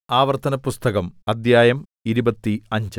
ആവർത്തനപുസ്തകം അദ്ധ്യായം ഇരുപത്തിയഞ്ച്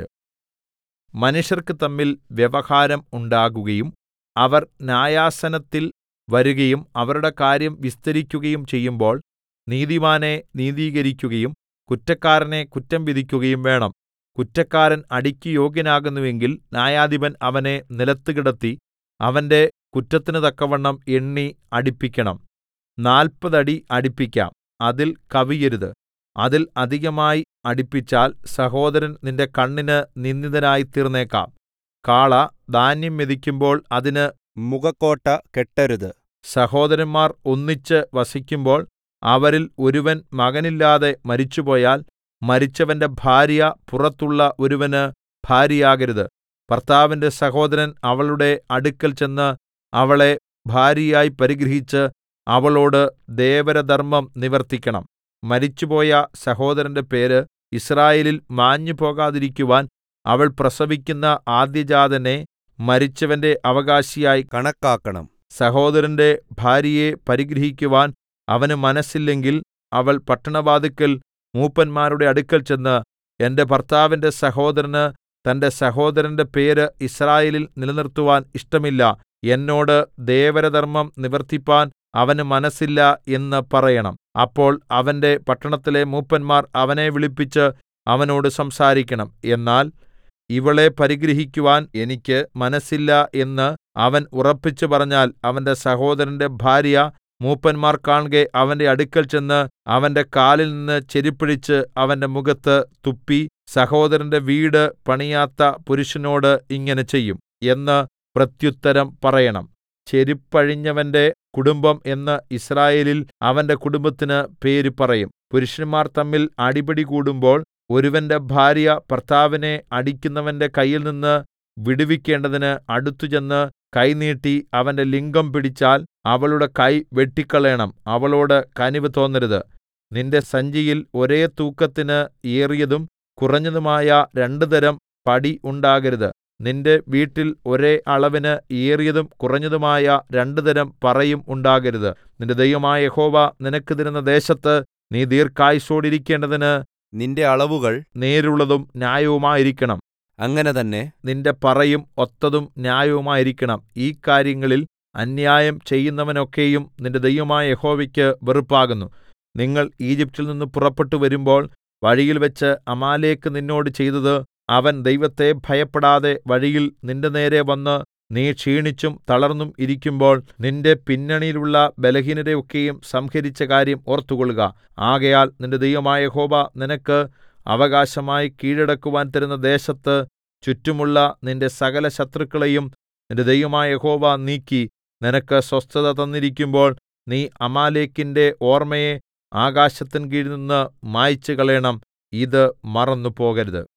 മനുഷ്യർക്ക് തമ്മിൽ വ്യവഹാരം ഉണ്ടാകുകയും അവർ ന്യായാസനത്തിൽ വരുകയും അവരുടെ കാര്യം വിസ്തരിക്കുകയും ചെയ്യുമ്പോൾ നീതിമാനെ നീതീകരിക്കുകയും കുറ്റക്കാരനെ കുറ്റം വിധിക്കുകയും വേണം കുറ്റക്കാരൻ അടിക്ക് യോഗ്യനാകുന്നു എങ്കിൽ ന്യായാധിപൻ അവനെ നിലത്ത് കിടത്തി അവന്റെ കുറ്റത്തിന് തക്കവണ്ണം എണ്ണി അടിപ്പിക്കണം നാല്പത് അടി അടിപ്പിക്കാം അതിൽ കവിയരുത് അതിൽ അധികമായി അടിപ്പിച്ചാൽ സഹോദരൻ നിന്റെ കണ്ണിന് നിന്ദിതനായിത്തീർന്നേക്കാം കാള ധാന്യം മെതിക്കുമ്പോൾ അതിന് മുഖക്കോട്ട കെട്ടരുത് സഹോദരന്മാർ ഒന്നിച്ച് വസിക്കുമ്പോൾ അവരിൽ ഒരുവൻ മകനില്ലാതെ മരിച്ചുപോയാൽ മരിച്ചവന്റെ ഭാര്യ പുറത്തുള്ള ഒരുവന് ഭാര്യയാകരുത് ഭർത്താവിന്റെ സഹോദരൻ അവളുടെ അടുക്കൽ ചെന്ന് അവളെ ഭാര്യയായി പരിഗ്രഹിച്ച് അവളോട് ദേവരധർമ്മം നിവർത്തിക്കണം മരിച്ചുപോയ സഹോദരന്റെ പേര് യിസ്രായേലിൽ മാഞ്ഞുപോകാതിരിക്കുവാൻ അവൾ പ്രസവിക്കുന്ന ആദ്യജാതനെ മരിച്ചവന്റെ അവകാശിയായി കണക്കാക്കണം സഹോദരന്റെ ഭാര്യയെ പരിഗ്രഹിക്കുവാൻ അവന് മനസ്സില്ലെങ്കിൽ അവൾ പട്ടണവാതില്ക്കൽ മൂപ്പന്മാരുടെ അടുക്കൽ ചെന്ന് എന്റെ ഭർത്താവിന്റെ സഹോദരന് തന്റെ സഹോദരന്റെ പേര് യിസ്രായേലിൽ നിലനിർത്തുവാൻ ഇഷ്ടമില്ല എന്നോട് ദേവരധർമ്മം നിവർത്തിപ്പാൻ അവന് മനസ്സില്ല എന്ന് പറയണം അപ്പോൾ അവന്റെ പട്ടണത്തിലെ മൂപ്പന്മാർ അവനെ വിളിപ്പിച്ച് അവനോട് സംസാരിക്കണം എന്നാൽ ഇവളെ പരിഗ്രഹിക്കുവാൻ എനിക്ക് മനസ്സില്ല എന്ന് അവൻ ഉറപ്പിച്ചു പറഞ്ഞാൽ അവന്റെ സഹോദരന്റെ ഭാര്യ മൂപ്പന്മാർ കാൺകെ അവന്റെ അടുക്കൽ ചെന്ന് അവന്റെ കാലിൽനിന്ന് ചെരിപ്പഴിച്ച് അവന്റെ മുഖത്ത് തുപ്പി സഹോദരന്റെ വീട് പണിയാത്ത പുരുഷനോട് ഇങ്ങനെ ചെയ്യും എന്ന് പ്രത്യുത്തരം പറയണം ചെരിപ്പഴിഞ്ഞവന്റെ കുടുംബം എന്ന് യിസ്രായേലിൽ അവന്റെ കുടുംബത്തിന് പേര് പറയും പുരുഷന്മാർ തമ്മിൽ അടിപിടി കൂടുമ്പോൾ ഒരുവന്റെ ഭാര്യ ഭർത്താവിനെ അടിക്കുന്നവന്റെ കയ്യിൽനിന്ന് വിടുവിക്കേണ്ടതിന് അടുത്തുചെന്ന് കൈ നീട്ടി അവന്റെ ലിംഗം പിടിച്ചാൽ അവളുടെ കൈ വെട്ടിക്കളയണം അവളോട് കനിവ് തോന്നരുത് നിന്റെ സഞ്ചിയിൽ ഒരേ തൂക്കത്തിന് ഏറിയതും കുറഞ്ഞതുമായ രണ്ടുതരം പടി ഉണ്ടാകരുത് നിന്റെ വീട്ടിൽ ഒരേ അളവിന് ഏറിയതും കുറഞ്ഞതുമായ രണ്ടുതരം പറയും ഉണ്ടാകരുത് നിന്റെ ദൈവമായ യഹോവ നിനക്ക് തരുന്ന ദേശത്ത് നീ ദീർഘായുസ്സോടിരിക്കേണ്ടതിന് നിന്റെ അളവുകൾ നേരുള്ളതും ന്യായവുമായിരിക്കണം അങ്ങനെ തന്നെ നിന്റെ പറയും ഒത്തതും ന്യായവുമായിരിക്കണം ഈ കാര്യങ്ങളിൽ അന്യായം ചെയ്യുന്നവനൊക്കെയും നിന്റെ ദൈവമായ യഹോവയ്ക്ക് വെറുപ്പാകുന്നു നിങ്ങൾ ഈജിപ്റ്റിൽ നിന്ന് പുറപ്പെട്ടു വരുമ്പോൾ വഴിയിൽവെച്ച് അമാലേക്ക് നിന്നോട് ചെയ്തത് അവൻ ദൈവത്തെ ഭയപ്പെടാതെ വഴിയിൽ നിന്റെ നേരെ വന്ന് നീ ക്ഷീണിച്ചും തളർന്നും ഇരിക്കുമ്പോൾ നിന്റെ പിന്നണിയിലുള്ള ബലഹീനരെ ഒക്കെയും സംഹരിച്ച കാര്യം ഓർത്തുകൊള്ളുക ആകയാൽ നിന്റെ ദൈവമായ യഹോവ നിനക്ക് അവകാശമായി കീഴടക്കുവാൻ തരുന്ന ദേശത്ത് ചുറ്റുമുള്ള നിന്റെ സകല ശത്രുക്കളെയും നിന്റെ ദൈവമായ യഹോവ നീക്കി നിനക്ക് സ്വസ്ഥത തന്നിരിക്കുമ്പോൾ നീ അമാലേക്കിന്റെ ഓർമ്മയെ ആകാശത്തിൻ കീഴിൽ നിന്ന് മായിച്ചു കളയണം ഇത് മറന്നുപോകരുത്